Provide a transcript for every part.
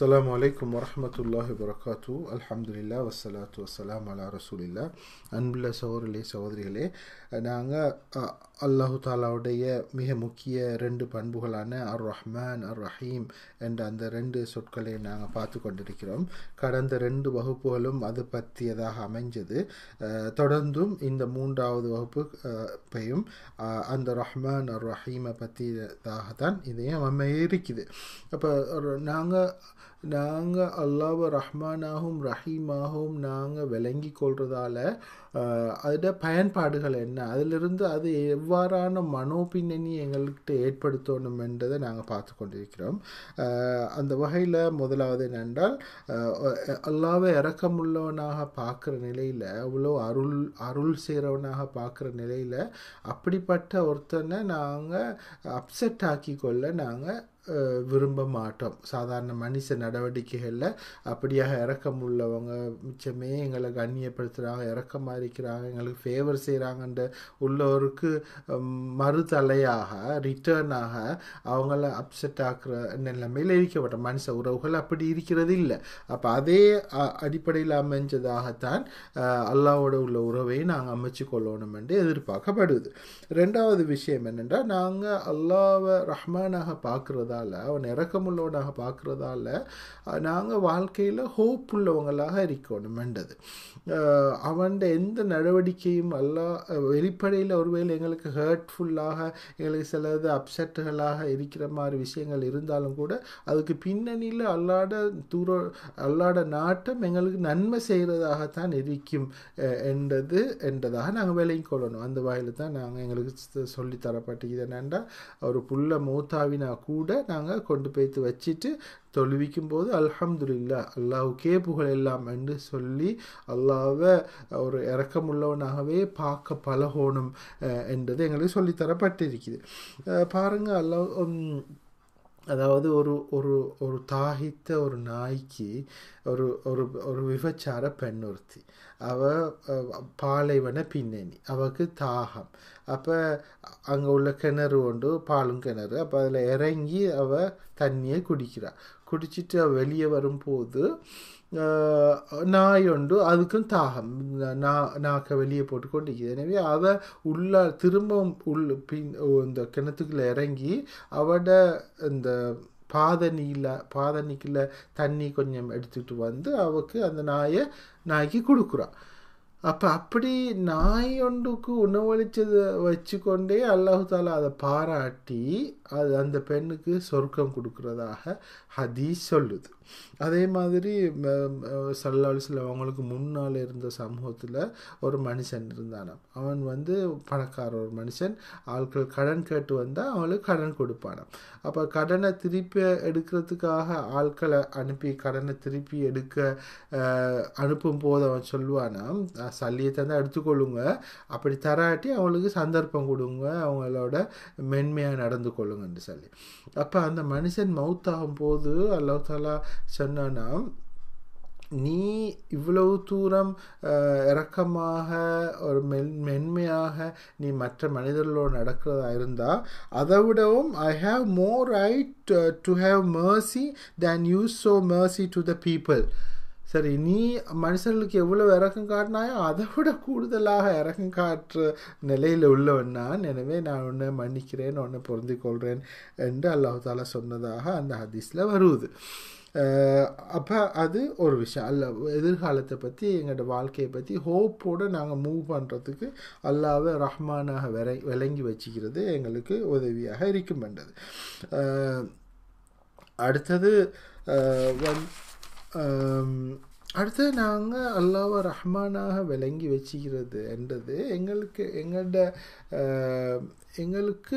அஸ்ஸலாமு அலைக்கும் வரஹ்மத்துல்லாஹி வரகாத்து அல்ஹம்துலில்லா வஸ்ஸலாத்து வஸ்ஸலாம் அலா ரசூலில்லா அன்புள்ள சகோதரிகளே சகோதரிகளே நாங்கள் அல்லாஹு தாலாவுடைய மிக முக்கிய ரெண்டு பண்புகளான அர் ரஹ்மான் அர் ரஹீம் என்ற அந்த ரெண்டு சொற்களை நாங்கள் பார்த்து கொண்டிருக்கிறோம் கடந்த ரெண்டு வகுப்புகளும் அது பற்றியதாக அமைஞ்சது அஹ், தொடர்ந்தும் இந்த மூன்றாவது வகுப்பு அஹ், பையும் அஹ், அந்த ரஹ்மான் அர் ரஹீமை பற்றியதாகத்தான் இதையும் அமைய இருக்குது அப்போ நாங்கள் நாங்கள் அல்லாஹ் ரஹ்மானாகவும் ரஹீமாகவும் நாங்கள் விளங்கி கொள்றதால ஆஹ், அதோட பயன்பாடுகள் என்ன அதிலிருந்து அது எவ்வாறான மனோபின்னணி எங்கள்கிட்ட ஏற்படுத்தணும் என்றதை நாங்கள் பார்த்து கொண்டிருக்கிறோம் ஆஹ், அந்த வகையில் முதலாவது என்னென்றால் ஆஹ், அல்லாவை இறக்கமுள்ளவனாக பார்க்குற நிலையில் அவ்வளோ அருள் அருள் செய்கிறவனாக பார்க்குற நிலையில் அப்படிப்பட்ட ஒருத்தனை நாங்கள் அப்செட் ஆக்கி கொள்ள நாங்கள் அஹ் விரும்ப மாட்டோம் சாதாரண மனுஷ நடவடிக்கைகளில் அப்படியாக இறக்கம் உள்ளவங்க மிச்சமே எங்களை கண்ணியப்படுத்துகிறாங்க இறக்கமாக இருக்கிறாங்க எங்களுக்கு ஃபேவர் செய்கிறாங்கன்ற உள்ளவருக்கு ஹம், மறுதலையாக ரிட்டர்னாக அவங்கள அப்செட் ஆக்குற நிலைமையில் இருக்கப்பட்ட மனுஷ உறவுகள் அப்படி இருக்கிறது இல்லை அப்போ அதே அ- அடிப்படையில் அமைஞ்சதாகத்தான் அஹ், அல்லாஹ்வோட உள்ள உறவை நாங்கள் அமைச்சு கொள்ளணும் என்று எதிர்பார்க்கப்படுது ரெண்டாவது விஷயம் என்னென்றால் நாங்கள் அல்லாவை ரஹ்மானாக பார்க்குறதால அவன் இறக்கமுள்ளவனாக பார்க்குறதால நாங்கள் வாழ்க்கையில் ஹோப் உள்ளவங்களாக இருக்கணும் என்றது அஹ், அவன் எந்த நடவடிக்கையும் அல்லாஹ் வெளிப்படையில் ஒருவேளை எங்களுக்கு ஹர்ட்ஃபுல்லாக எங்களுக்கு சிலது அப்செட்டுகளாக இருக்கிற மாதிரி விஷயங்கள் இருந்தாலும் கூட அதுக்கு பின்னணியில் அல்லாட தூர அல்லாட நாட்டம் எங்களுக்கு நன்மை செய்கிறதாகத்தான் இருக்கும் அஹ், என்றது என்றதாக நாங்கள் விலகி கொள்ளணும் அந்த வகையில் தான் நாங்கள் எங்களுக்கு சொ- சொல்லித் தரப்பட்டது என்னென்னா ஒரு புள்ள மூத்தாவினா கூட நாங்கள் கொண்டு போய்த்து வச்சுட்டு தொழுவிக்கும் போது அல்ஹம்துலில்லா அல்லாஹ்வுக்கே புகழ் எல்லாம் என்று சொல்லி அல்லாஹ்வை ஒரு இரக்கமுள்ளவனாகவே பார்க்க பழகணும் அஹ், என்றது எங்களுக்கு சொல்லித் தரப்பட்டிருக்குது அஹ், பாருங்க அல்லாஹ் உம், அதாவது ஒரு ஒரு ஒரு தாகித்த ஒரு நாய்க்கு ஒரு ஒரு ஒரு விபச்சார பெண் ஒருத்தி அவ அஹ், பாலைவன பின்னணி அவக்கு தாகம் அப்போ அங்கே உள்ள கிணறு உண்டு பாலும் கிணறு அப்போ அதில் இறங்கி அவ தண்ணியை குடிக்கிறா குடிச்சிட்டு அவ வெளியே வரும்போது ஆஹ், நாய் உண்டு அதுக்கும் தாகம் நா நாக்க வெளியே போட்டு கொண்டிருக்குது எனவே அவ உள்ள திரும்பவும் உள் பின் இந்த கிணத்துக்குள்ள இறங்கி அவட இந்த பாதனியில் பாதனிக்குள்ள தண்ணி கொஞ்சம் எடுத்துட்டு வந்து அவக்கு அந்த நாயை நாய்க்கு கொடுக்குறா அப்போ அப்படி நாய் ஒன்றுக்கு உணவளிச்சதை வச்சுக்கொண்டே அல்லாஹு தாலா அதை பாராட்டி அது அந்த பெண்ணுக்கு சொர்க்கம் கொடுக்கறதாக ஹதீஸ் சொல்லுது அதே மாதிரி சல்லாலிசில் அவங்களுக்கு முன்னால் இருந்த சமூகத்தில் ஒரு மனுஷன் இருந்தானாம் அவன் வந்து பணக்கார ஒரு மனுஷன் ஆட்கள் கடன் கேட்டு வந்தால் அவனுக்கு கடன் கொடுப்பானாம் அப்போ கடனை திருப்பி எடுக்கிறதுக்காக ஆட்களை அனுப்பி கடனை திருப்பி எடுக்க அஹ், அனுப்பும் போது அவன் சொல்லுவானாம் "அஹ், சல்லியை தந்தால் எடுத்துக்கொள்ளுங்க அப்படி தராட்டி அவங்களுக்கு சந்தர்ப்பம் கொடுங்க அவங்களோட மென்மையாக நடந்து கொள்ளுங்கன்னு சொல்லி அப்போ அந்த மனுஷன் மவுத்தாகும் போது அல்லாஹ் தாலா சொன்னானா நீ இவ்வளவு தூரம் அஹ், இரக்கமாக ஒரு மென் மென்மையாக நீ மற்ற மனிதர்களோடு நடக்கிறதா இருந்தால் அதை விடவும் I have more right to have mercy then you show mercy to the people சரி நீ மனுஷர்களுக்கு எவ்வளோ இறக்கம் காட்டினாயோ அதை விட கூடுதலாக இறக்கம் காட்டுற நிலையில் உள்ளவன் நான் எனவே நான் உன்னை மன்னிக்கிறேன் உன்னை பொருந்திக் கொள்கிறேன் என்று அல்லாஹ் தாலா சொன்னதாக அந்த ஹதீஸில் வருது அப்போ அது ஒரு விஷயம் அல்ல எதிர்காலத்தை பற்றி எங்களோட வாழ்க்கையை பற்றி ஹோப்போடு நாங்கள் மூவ் பண்ணுறதுக்கு அல்லாவை ரஹ்மானாக விரை விளங்கி வச்சுக்கிறது எங்களுக்கு உதவியாக இருக்கும் என்றது அஹ், அடுத்தது அஹ், வந் ஆம், அடுத்தது நாங்கள் அல்லாவை ரஹ்மானாக விளங்கி வச்சுக்கிறது என்றது எங்களுக்கு எங்களோட அஹ், எங்களுக்கு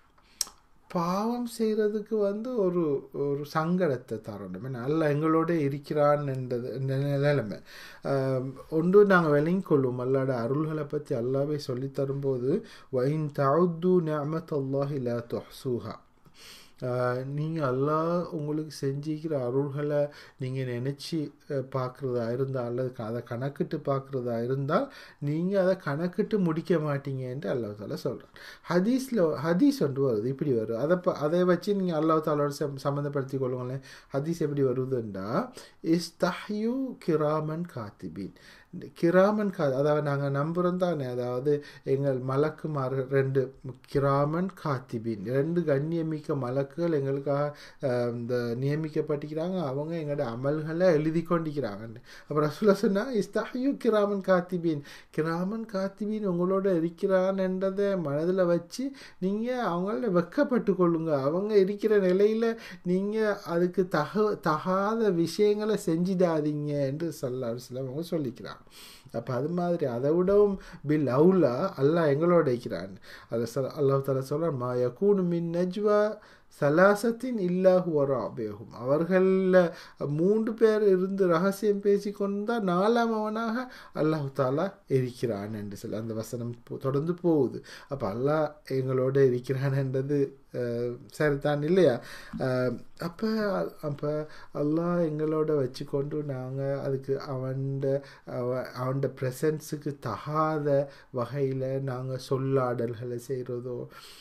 பாவம் செய்கிறதுக்கு வந்து ஒரு ஒரு சங்கடத்தை தரணும் ஏன்னா அல்ல எங்களோட இருக்கிறான் என்றது என்ற நிலைமை ஆம், ஒன்று நாங்கள் விளங்கிக் கொள்வோம் அல்லாட அருள்களை பற்றி அல்லாவே சொல்லித் தரும்போது வைன் தவுது நியமத் அல்லாஹி லா துஹ்சூஹா நீங்கள் அல்லாஹ் உங்களுக்கு செஞ்சிக்கிற அருள்களை நீங்கள் நினச்சி பார்க்குறதா இருந்தால் அல்லது அதை கணக்கிட்டு பார்க்குறதா இருந்தால் நீங்கள் அதை கணக்கிட்டு முடிக்க மாட்டீங்கன்ட்டு அல்லாஹ் தாலா சொல்கிறார் ஹதீஸில் ஹதீஸ் ஒன்று வருது இப்படி வரும் அதை ப அதை வச்சு நீங்கள் அல்லாஹ் தாலோட சம் சம்மந்தப்படுத்தி கொள்ளுங்களேன் ஹதீஸ் எப்படி வருதுண்டா இஸ்தஹ்யூ கிராமன் காத்திபீன் கிராமன் கா அதாவது நாங்கள் நம்புகிறோம் தானே அதாவது எங்கள் மலக்குமார் ரெண்டு கிராமன் காத்திபீன் ரெண்டு கண்ணியமிக்க மலக்குகள் எங்களுக்காக இந்த நியமிக்கப்பட்டிருக்கிறாங்க அவங்க எங்களோட அமல்களை எழுதி கொண்டிருக்கிறாங்க அப்புறம் ரசூலா சொன்னால் இஸ்தாஹியூ கிராமன் காத்திபீன் கிராமன் காத்திபீன் உங்களோட இருக்கிறான் என்றதை மனதில் வச்சு நீங்கள் அவங்கள வெக்கப்பட்டு கொள்ளுங்க அவங்க இருக்கிற நிலையில் நீங்கள் அதுக்கு தக தகாத விஷயங்களை செஞ்சிடாதீங்க என்று சல்லா அலுவலாம் அவங்க சொல்லிக்கிறாங்க அப்போ அது மாதிரி அதை விடவும் பில் அவுலா அல்லாஹ் எங்களோட இருக்கிறான் அதை சொல் அல்லாஹ் தலா சொல்கிறான் மா யகூனு மின் நஜ்வா சலாசத்தின் இல்லாஹு வராபேகும் அவர்களில் மூன்று பேர் இருந்து ரகசியம் பேசி கொண்டால் நாலாம் அவனாக அல்லாஹு தாலா இருக்கிறான் என்று சொல்லி அந்த வசனம் தொடர்ந்து போகுது அப்போ அல்லாஹ் எங்களோட இருக்கிறான் என்றது சரிதான் இல்லையா அப்போ அப்போ அல்லாஹ் எங்களோட வச்சுக்கொண்டு நாங்கள் அதுக்கு அவன்ட அவன்ட ப்ரெசன்ஸுக்கு தகாத வகையில் நாங்கள் சொல்லாடல்களை செய்கிறதோ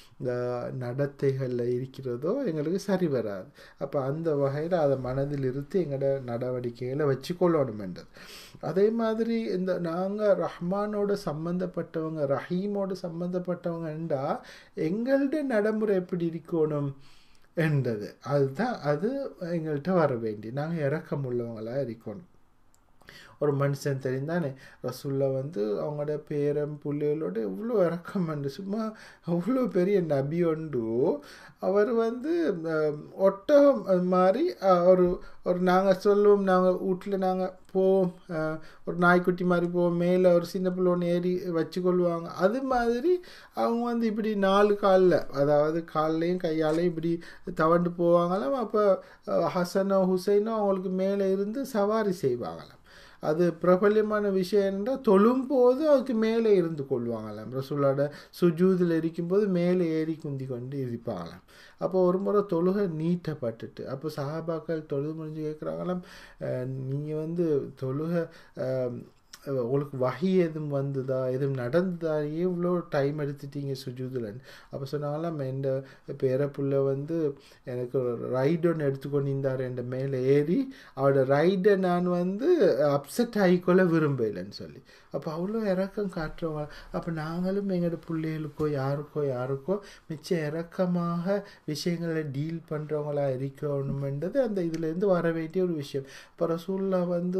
நடத்தைகளில் இருக்கிறதோ எங்களுக்கு சரி வராது அப்போ அந்த வகையில் அதை மனதில் இருத்து எங்களோட நடவடிக்கைகளை வச்சுக்கொள்ளணும் என்றது அதே மாதிரி இந்த நாங்கள் ரஹ்மானோட சம்மந்தப்பட்டவங்க ரஹீமோட சம்மந்தப்பட்டவங்க என்றால் எங்கள்ட நடைமுறை எப்படி இருக்கணும் என்றது அதுதான் அது எங்கள்கிட்ட வர வேண்டி நாங்கள் இறக்கம் உள்ளவங்களாக இருக்கணும் ஒரு மனுஷன் தெரிந்தானே ரசுல்லா வந்து அவங்களோட பேரம் பிள்ளைகளோட இவ்வளோ இறக்கம் பண்ணு சும்மா அவ்வளோ பெரிய நபி உண்டு அவர் வந்து ஒட்டகம் அது மாதிரி ஒரு ஒரு நாங்கள் சொல்லுவோம் நாங்கள் வீட்டில் நாங்கள் போவோம் ஒரு நாய்க்குட்டி மாதிரி போவோம் மேலே ஒரு சின்ன பிள்ளை ஒன்று ஏறி வச்சுக்கொள்வாங்க அது மாதிரி அவங்க வந்து இப்படி நாலு காலில் அதாவது கால்லையும் கையாலையும் இப்படி தவண்டு போவாங்களாம் அப்போ ஹசனோ ஹுசைனோ அவங்களுக்கு மேலே இருந்து சவாரி செய்வாங்களாம் அது பிரபல்யமான விஷயம் என்றால் தொழும்போது அதுக்கு மேலே இருந்து கொள்வாங்களாம் ரசூலோட சுஜூதில் இருக்கும்போது மேலே ஏறி குந்தி கொண்டு இருப்பாங்களாம் அப்போ ஒரு முறை தொழுகை நீட்டப்பட்டுட்டு அப்போ சஹாபாக்கள் தொழுது முடிஞ்சு கேட்குறாங்களாம் நீங்கள் வந்து தொழுகை உங்களுக்கு வகி எதுவும் வந்ததா எதுவும் நடந்ததா இவ்வளோ டைம் எடுத்துட்டீங்க சுஜூதுலன்னு அப்போ சொன்னாலும் என் பேரப்புள்ள வந்து எனக்கு ரைடு ஒன்று எடுத்துக்கொண்டிருந்தார் என் மேலே ஏறி அவரோட ரைடை நான் வந்து அப்செட் ஆகிக்கொள்ள விரும்பலைன்னு சொல்லி அப்போ அவ்வளோ இறக்கம் காட்டுறவங்க அப்போ நாங்களும் எங்களோட பிள்ளைகளுக்கோ யாருக்கோ யாருக்கோ மிச்சம் இறக்கமாக விஷயங்களை டீல் பண்ணுறவங்களா இருக்கணுமென்றது அந்த இதுலேருந்து வர வேண்டிய ஒரு விஷயம் இப்போ ரசூல்லா வந்து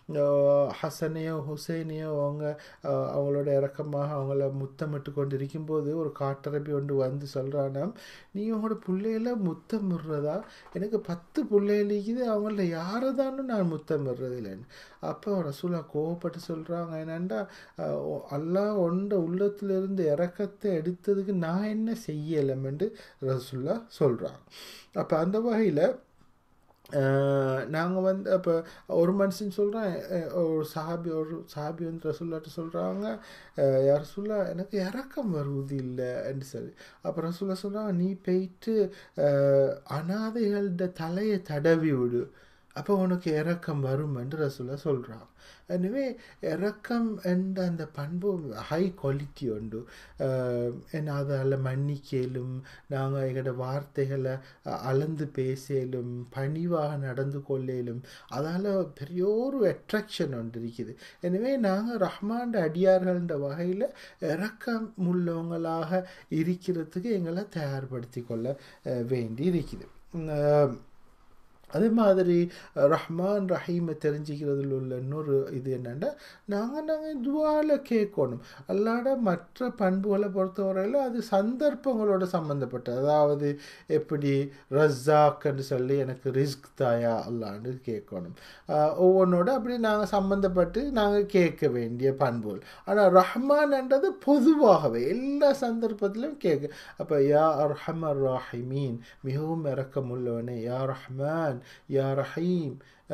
ஹசனையோ ஹுசைனையோ அவங்க அவங்களோட இறக்கமாக அவங்கள முத்தமிட்டு கொண்டு இருக்கும்போது ஒரு காட்டரபி ஒன்று வந்து சொல்கிறானா நீ உங்களோட பிள்ளைகள முத்தமிடுறதா எனக்கு பத்து பிள்ளைகளுக்குது அவங்கள யாரை தானும் நான் முத்தமிடுறது இல்லைன்னு அப்போ ரசூலா கோவப்பட்டு சொல்கிறாங்க என்னண்டா அல்லா ஒன்ற உள்ளத்திலிருந்து இறக்கத்தை எடுத்ததுக்கு நான் என்ன செய்யலைமென்று ரசூல்லா சொல்கிறாங்க அப்போ அந்த வகையில் நாங்கள் வந்து அப்போ ஒரு மனுஷன் சொல்கிறேன் ஒரு சாபி ஒரு சாபி வந்து ரசூல்லாட்ட சொல்கிறாங்க யார் ரசூல்லா எனக்கு இறக்கம் வருவது இல்லைன்னு சொல்லி அப்போ ரசூல்லா சொல்கிறாங்க நீ போயிட்டு அனாதைகளோட தலையை தடவி விடு அப்போ உனக்கு இறக்கம் வரும் என்று ரசூலா சொல்கிறான் எனவே இறக்கம் என்ற அந்த பண்பு ஹை குவாலிட்டி உண்டு என்ன அதில் மன்னிக்கலும் நாங்கள் எங்களோட வார்த்தைகளை அளந்து பேசலும் பணிவாக நடந்து கொள்ளலும் அதால் பெரிய ஒரு அட்ராக்ஷன் ஒன்று இருக்குது எனவே நாங்கள் ரஹ்மான் அடியார்கள்ன்ற வகையில் இறக்கம் உள்ளவங்களாக இருக்கிறதுக்கு எங்களை தயார்படுத்தி கொள்ள வேண்டி இருக்குது அதே மாதிரி ரஹ்மான் ரஹீமை தெரிஞ்சுக்கிறதுல உள்ள இன்னொரு இது என்னென்னா நாங்கள் நாங்கள் துவாவில் கேட்கணும் அல்லாட மற்ற பண்புகளை பொறுத்தவரையில் அது சந்தர்ப்பங்களோட சம்மந்தப்பட்டது அதாவது எப்படி ரஸாக்குன்னு சொல்லி எனக்கு ரிஸ்க் தாயா அல்லான்னு கேட்கணும் ஒவ்வொன்றோட அப்படி நாங்கள் சம்மந்தப்பட்டு நாங்கள் கேட்க வேண்டிய பண்புகள் ஆனால் ரஹ்மான்ன்றது பொதுவாகவே எல்லா சந்தர்ப்பத்திலும் கேட்க அப்போ யா ரஹமர் ராஹிமீன் மிகவும் இறக்கமுள்ளவனே யா ரஹ்மான் யா ரஹீம்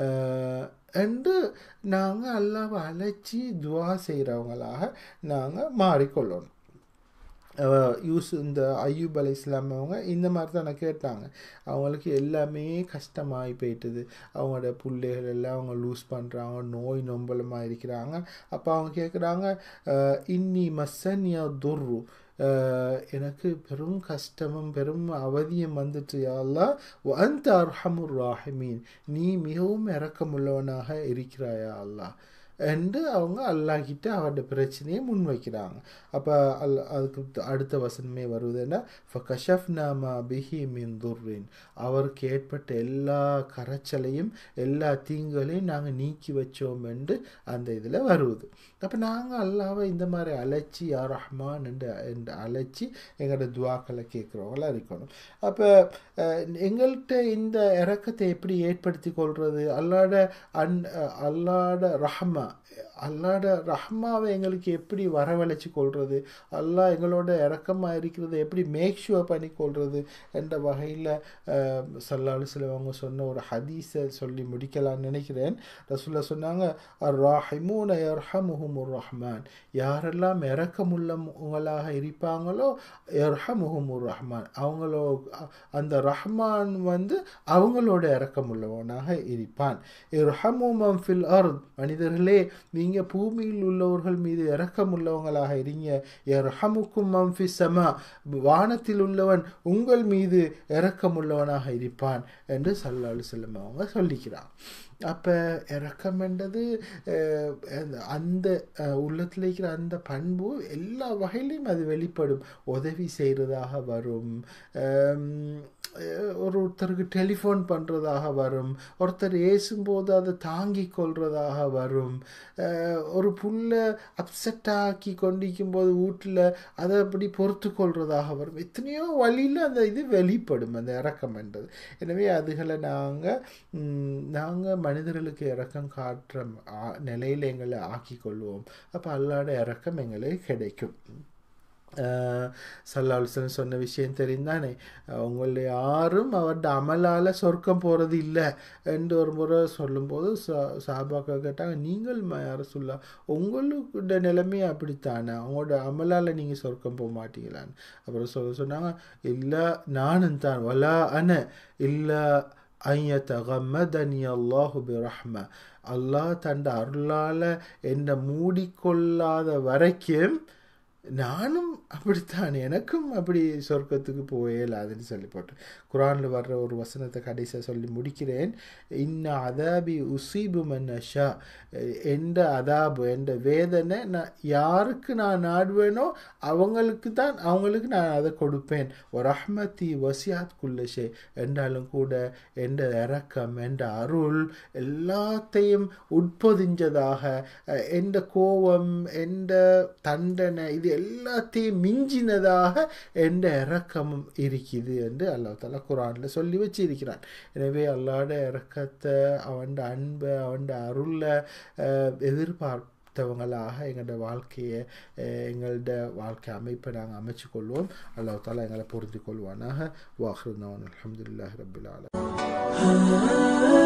என்று நாங்கள் அல்லாவை அழைச்சி துவா செய்கிறவங்களாக நாங்கள் மாறிக்கொள்ளணும் யூஸ் இந்த ஐயூப் அலி இஸ்லாம் அவங்க இந்த மாதிரி தான் நான் கேட்டாங்க அவங்களுக்கு எல்லாமே கஷ்டமாகி போயிட்டுது அவங்களோட பிள்ளைகள் எல்லாம் அவங்க லூஸ் பண்ணுறாங்க நோய் நொம்பலமாக இருக்கிறாங்க அப்போ அவங்க கேட்குறாங்க இன்னி மசன்யா துர்ரு எனக்கு பெரும் கஷ்டமும் பெரும் அவதியும் வந்துட்டு யாழ்லா அந்த அர்ஹமுர் ராஹிமீன் நீ மிகவும் இறக்கமுள்ளவனாக இருக்கிறாயா அல்லா என்று அவங்க அல்லாஹிட்ட அவரோட பிரச்சனையை முன்வைக்கிறாங்க அப்போ அல் அதுக்கு அடுத்த வசனமே வருவதுன்னா ஃபகஷஃப் நாமா பிஹி மின் துர்ரின் அவருக்கு ஏற்பட்ட எல்லா கரைச்சலையும் எல்லா தீங்களையும் நாங்கள் நீக்கி வச்சோம் என்று அந்த இதில் வருவது அப்போ நாங்கள் அல்லாவை இந்த மாதிரி அழைச்சி யார் ரஹ்மான் என்று என்று அழைச்சி எங்களோட துவாக்களை கேட்குறவங்களா இருக்கணும் அப்போ எங்கள்கிட்ட இந்த இறக்கத்தை எப்படி ஏற்படுத்தி கொள்வது அல்லாட அன் அல்லாட ரஹ்மா அல்லாட ரஹ்மாவை எங்களுக்கு எப்படி வரவழைச்சி கொள்வது அல்லாஹ் எங்களோட இறக்கமாக இருக்கிறத எப்படி மேக் ஷுவர் பண்ணி கொள்வது என்ற வகையில் சல்லாலு சிலவங்க சொன்ன ஒரு ஹதீஸை சொல்லி முடிக்கலாம்னு நினைக்கிறேன் ரசுல்லா சொன்னாங்க அர் ராஹிமூன எர்ஹமுஹும் உர் ரஹ்மான் யாரெல்லாம் இறக்கமுள்ளவங்களாக இருப்பாங்களோ எர்ஹமுஹும் உர் ரஹ்மான் அவங்களோ அந்த ரஹ்மான் வந்து அவங்களோட இறக்கமுள்ளவனாக இருப்பான் இர்ஹமுமம் ஃபில் அர்த் மனிதர்களே நீங்கள் பூமியில் உள்ளவர்கள் மீது இறக்கம் உள்ளவங்களாக இருங்க எர்ஹமுக்கும் மம்ஃபி சமா வானத்தில் உள்ளவன் உங்கள் மீது இறக்கம் உள்ளவனாக இருப்பான் என்று சல்லாலு செல்லம் அவங்க சொல்லிக்கிறான் அப்போ இறக்கம் என்றது அந்த உள்ளத்தில் இருக்கிற அந்த பண்பு எல்லா வகையிலையும் அது வெளிப்படும் உதவி செய்கிறதாக வரும் ஒரு ஒருத்தருக்கு டெலிஃபோன் பண்ணுறதாக வரும் ஒருத்தர் ஏசும்போது அதை தாங்கி கொள்றதாக வரும் ஒரு புல்லை அப்செட் ஆக்கி கொண்டிருக்கும் போது வீட்டில் அதை அப்படி பொறுத்து கொள்றதாக வரும் எத்தனையோ வழியில் அந்த இது வெளிப்படும் அந்த இறக்கம் என்றது எனவே அதுகளை நாங்கள் நாங்கள் மனிதர்களுக்கு இறக்கம் காட்டுற நிலையில் எங்களை ஆக்கி கொள்வோம் அப்போ அல்லாட இறக்கம் எங்களுக்கு கிடைக்கும் சல்லாஹன் சொன்ன விஷயம் தெரிந்தானே அவங்கள யாரும் அவரோட அமலால் சொர்க்கம் போகிறது இல்லை என்று ஒரு முறை சொல்லும்போது சா சாபாக்கா கேட்டாங்க நீங்கள் யார சொல்லா உங்களோட நிலைமை அப்படித்தானே அவங்களோட அமலால் நீங்கள் சொர்க்கம் போக மாட்டீங்களான்னு அப்புறம் சொல்ல சொன்னாங்க இல்லை நானும் தான் வலா அன இல்லை ஐயத்தகமதனி அல்லாஹு பிரஹ்ம அல்லாஹ் தண்ட அருளால் என்னை மூடிக்கொள்ளாத வரைக்கும் நானும் அப்படித்தான் எனக்கும் அப்படி சொர்க்கத்துக்கு போயலாதுன்னு சொல்லி போட்டு குரானில் வர்ற ஒரு வசனத்தை கடைசியாக சொல்லி முடிக்கிறேன் இன்ன அதாபி உசீபு மன்னஷா எந்த அதாபு எந்த வேதனை நான் யாருக்கு நான் நாடுவேனோ அவங்களுக்கு தான் அவங்களுக்கு நான் அதை கொடுப்பேன் ஒரு அஹ்மதி வசியாத் குல்லஷே என்றாலும் கூட எந்த இறக்கம் எந்த அருள் எல்லாத்தையும் உட்பொதிஞ்சதாக எந்த கோபம் எந்த தண்டனை இது எல்லாத்தையும் மிஞ்சினதாக எந்த இறக்கமும் இருக்குது என்று அல்லாஹ் தாலா குரானில் சொல்லி வச்சிருக்கிறான் எனவே அல்லாட இறக்கத்தை அவன் அன்பை அவன் அருளை எதிர்பார்த்தவங்களாக எங்களோட வாழ்க்கையை எங்களோட வாழ்க்கை அமைப்பை நாங்கள் அமைச்சு கொள்வோம் அல்லாஹ் தாலா எங்களை புரிந்து கொள்வானாக வாஹ்ருதான் அலமதுல்லாஹ் ரபுல் ஆலம்